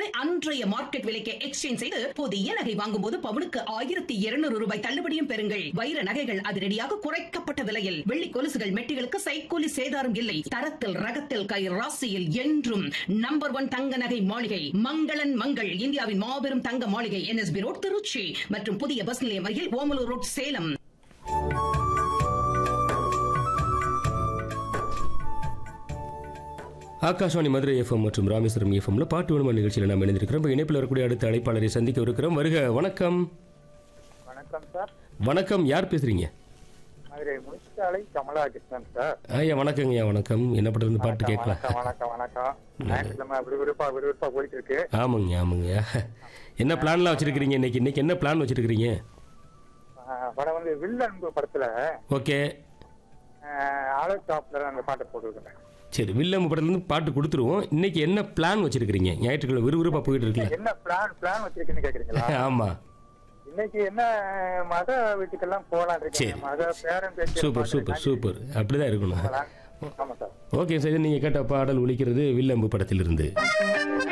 அன்றைய மார்க்கெட் விலைக்கு எக்ஸ்சேஞ்ச் செய்து புதிய நகை வாங்கும் போது பவுனுக்கு ஆயிரத்தி இருநூறு ரூபாய் தள்ளுபடியும் பெறுங்கள் வைர நகைகள் அதிரடியாக குறைக்கப்பட்ட விலையில் வெள்ளி கொலுசுகள் மெட்டிகளுக்கு சைக்கூலி சேதாரம் இல்லை தரத்தில் ரகத்தில் கை ராசியில் என்றும் நம்பர் ஒன் தங்க நகை மாளிகை மங்களன் மங்கள் இந்தியாவின் மாபெரும் தங்க மாளிகை என்எஸ்பி ரோட் திருச்சி மற்றும் புதிய பஸ் நிலையம் அருகில் ஓமலூர் ரோட் சேலம் ஆகாஷவாணி மதுரை எஃப்எம் மற்றும் ராமேஸ்வரம் எஃப்எம்ல பாட்டு வேணுமா நிகழ்ச்சியில் நாம் இணைந்திருக்கிறோம் இப்போ இணைப்பில் வரக்கூடிய அடுத்த அழைப்பாளரை சந்திக்க இருக்கிறோம் வருக வணக்கம் வணக்கம் சார் வணக்கம் யார் பேசுறீங்க மதுரை முனிச்சாலை கமலாகிருஷ்ணன் சார் ஐயா வணக்கங்கய்யா வணக்கம் என்ன பண்ணுறது பாட்டு கேட்கலாம் வணக்கம் வணக்கம் வணக்கம் ஞாயிற்றுக்கிழமை விறுவிறுப்பா விறுவிறுப்பா போயிட்டு இருக்கு ஆமாங்க ஆமாங்கய்யா என்ன பிளான்லாம் வச்சிருக்கிறீங்க இன்னைக்கு இன்னைக்கு என்ன பிளான் வச்சிருக்கிறீங்க ஆஹ் படம் வந்து வில்லன்பு படத்துல ஓகே ஆலோக் டாப்ல அந்த பாட்டை போட்டுருக்கேன் சரி வில்லம் படத்துலேருந்து பாட்டு கொடுத்துருவோம் இன்னைக்கு என்ன பிளான் வச்சிருக்கிறீங்க ஞாயிற்றுக்கிழமை விறுவிறுப்பாக போயிட்டு இருக்குல்ல என்ன பிளான் பிளான் வச்சிருக்கீங்கன்னு கேக்குறீங்களா ஆமாம் இன்னைக்கு என்ன மத வீட்டுக்கெல்லாம் போலாம் இருக்கீங்க சரி. மத பேரன் பேச்சு சூப்பர் சூப்பர் சூப்பர் அப்படிதான் இருக்கணும் ஆமா சார் ஓகே சார் நீங்கள் கேட்ட பாடல் ஒலிக்கிறது வில்லம்பு படத்திலிருந்து